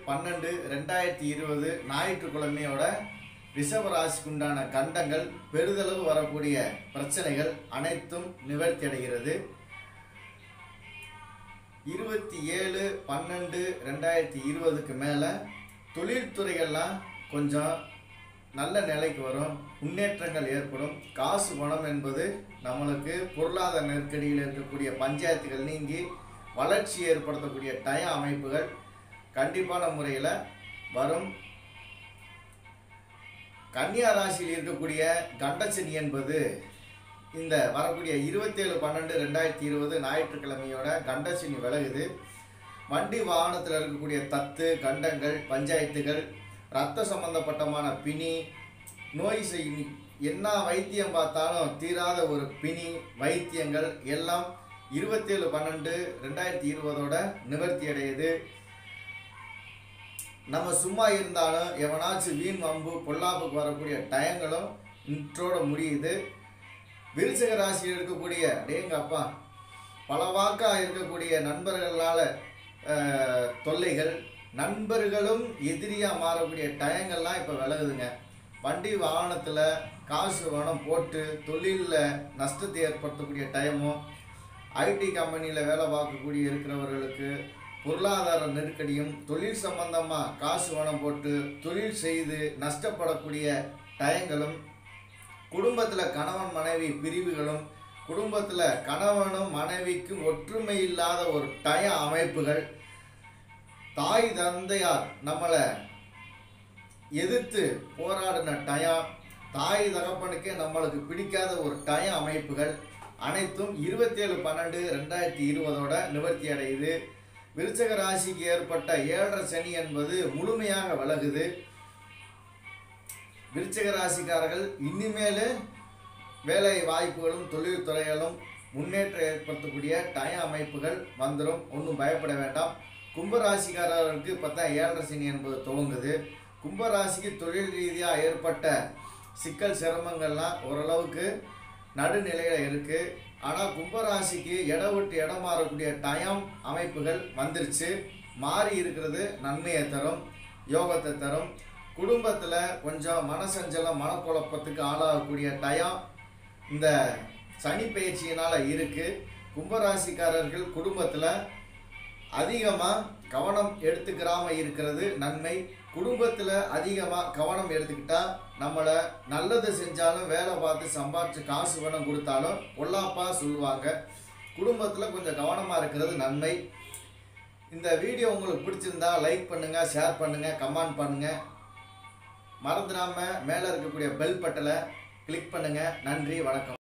பன்னெண்டு ரெண்டாயிரத்தி இருபது ஞாயிற்றுக்கிழமையோட ரிஷப ராசிக்கு உண்டான கண்டங்கள் பெரிதளவு வரக்கூடிய பிரச்சனைகள் அனைத்தும் நிவர்த்தி அடைகிறது இருபத்தி ஏழு பன்னெண்டு ரெண்டாயிரத்தி இருபதுக்கு மேலே தொழில்துறைகள்லாம் கொஞ்சம் நல்ல நிலைக்கு வரும் முன்னேற்றங்கள் ஏற்படும் காசு பணம் என்பது நம்மளுக்கு பொருளாதார நெருக்கடியில் இருக்கக்கூடிய பஞ்சாயத்துகள் நீங்கி வளர்ச்சி ஏற்படுத்தக்கூடிய டய அமைப்புகள் கண்டிப்பான முறையில் வரும் கன்னியா ராசியில் இருக்கக்கூடிய கண்டசனி என்பது இந்த வரக்கூடிய இருபத்தேழு பன்னெண்டு ரெண்டாயிரத்தி இருபது ஞாயிற்றுக்கிழமையோட கண்டசனி விலகுது வண்டி வாகனத்தில் இருக்கக்கூடிய தத்து கண்டங்கள் பஞ்சாயத்துகள் ரத்த சம்பந்தப்பட்டமான பிணி நோய் செய் என்ன வைத்தியம் பார்த்தாலும் தீராத ஒரு பிணி வைத்தியங்கள் எல்லாம் இருபத்தேழு பன்னெண்டு ரெண்டாயிரத்தி இருபதோட நிவர்த்தி அடையுது நம்ம சும்மா இருந்தாலும் எவனாச்சும் வீண் வம்பு பொல்லாப்புக்கு வரக்கூடிய டயங்களும் இன்றோட முடியுது விருச்சக ராசியில் இருக்கக்கூடிய டேங்க அப்பா பல வாக்கா இருக்கக்கூடிய நண்பர்களால் தொல்லைகள் நண்பர்களும் எதிரியாக மாறக்கூடிய டயங்கள்லாம் இப்போ விலகுதுங்க வண்டி வாகனத்தில் காசு பணம் போட்டு தொழிலில் நஷ்டத்தை ஏற்படுத்தக்கூடிய டயமும் ஐடி கம்பெனியில் வேலை பார்க்கக்கூடிய இருக்கிறவர்களுக்கு பொருளாதார நெருக்கடியும் தொழில் சம்பந்தமாக காசு பணம் போட்டு தொழில் செய்து நஷ்டப்படக்கூடிய டயங்களும் குடும்பத்தில் கணவன் மனைவி பிரிவுகளும் குடும்பத்தில் கணவனும் மனைவிக்கும் ஒற்றுமை இல்லாத ஒரு டய அமைப்புகள் தாய் தந்தையார் நம்மளை எதிர்த்து போராடின டயம் தாய் தகப்பனுக்கே நம்மளுக்கு பிடிக்காத ஒரு டய அமைப்புகள் அனைத்தும் இருபத்தேழு பன்னெண்டு ரெண்டாயிரத்தி இருபதோட நிவர்த்தி அடையுது விருச்சக ராசிக்கு ஏற்பட்ட ஏழரை சனி என்பது முழுமையாக விலகுது விருச்சக ராசிக்காரர்கள் இனிமேல் வேலை வாய்ப்புகளும் தொழில்துறைகளும் முன்னேற்றம் ஏற்படுத்தக்கூடிய டய அமைப்புகள் வந்துடும் ஒன்றும் பயப்பட வேண்டாம் கும்பராசிக்காரர்களுக்கு பார்த்தா ஏழரை சனி என்பது துவங்குது கும்பராசிக்கு தொழில் ரீதியாக ஏற்பட்ட சிக்கல் சிரமங்கள்லாம் ஓரளவுக்கு நடுநிலையில் இருக்குது ஆனால் கும்பராசிக்கு இடம் விட்டு இடம் மாறக்கூடிய டயம் அமைப்புகள் வந்துருச்சு மாறி இருக்கிறது நன்மையை தரும் யோகத்தை தரும் குடும்பத்தில் கொஞ்சம் மனசஞ்சலம் மனக்குழப்பத்துக்கு ஆளாகக்கூடிய டயம் இந்த சனி பயிற்சியினால் இருக்குது கும்பராசிக்காரர்கள் குடும்பத்தில் அதிகமாக கவனம் எடுத்துக்கிறாம இருக்கிறது நன்மை குடும்பத்தில் அதிகமாக கவனம் எடுத்துக்கிட்டா நம்மளை நல்லது செஞ்சாலும் வேலை பார்த்து சம்பாதிச்சு காசு பணம் கொடுத்தாலும் பொல்லாப்பா சொல்லுவாங்க குடும்பத்தில் கொஞ்சம் கவனமாக இருக்கிறது நன்மை இந்த வீடியோ உங்களுக்கு பிடிச்சிருந்தா லைக் பண்ணுங்கள் ஷேர் பண்ணுங்கள் கமெண்ட் பண்ணுங்கள் மறந்துடாமல் மேலே இருக்கக்கூடிய பெல் பட்டலை கிளிக் பண்ணுங்கள் நன்றி வணக்கம்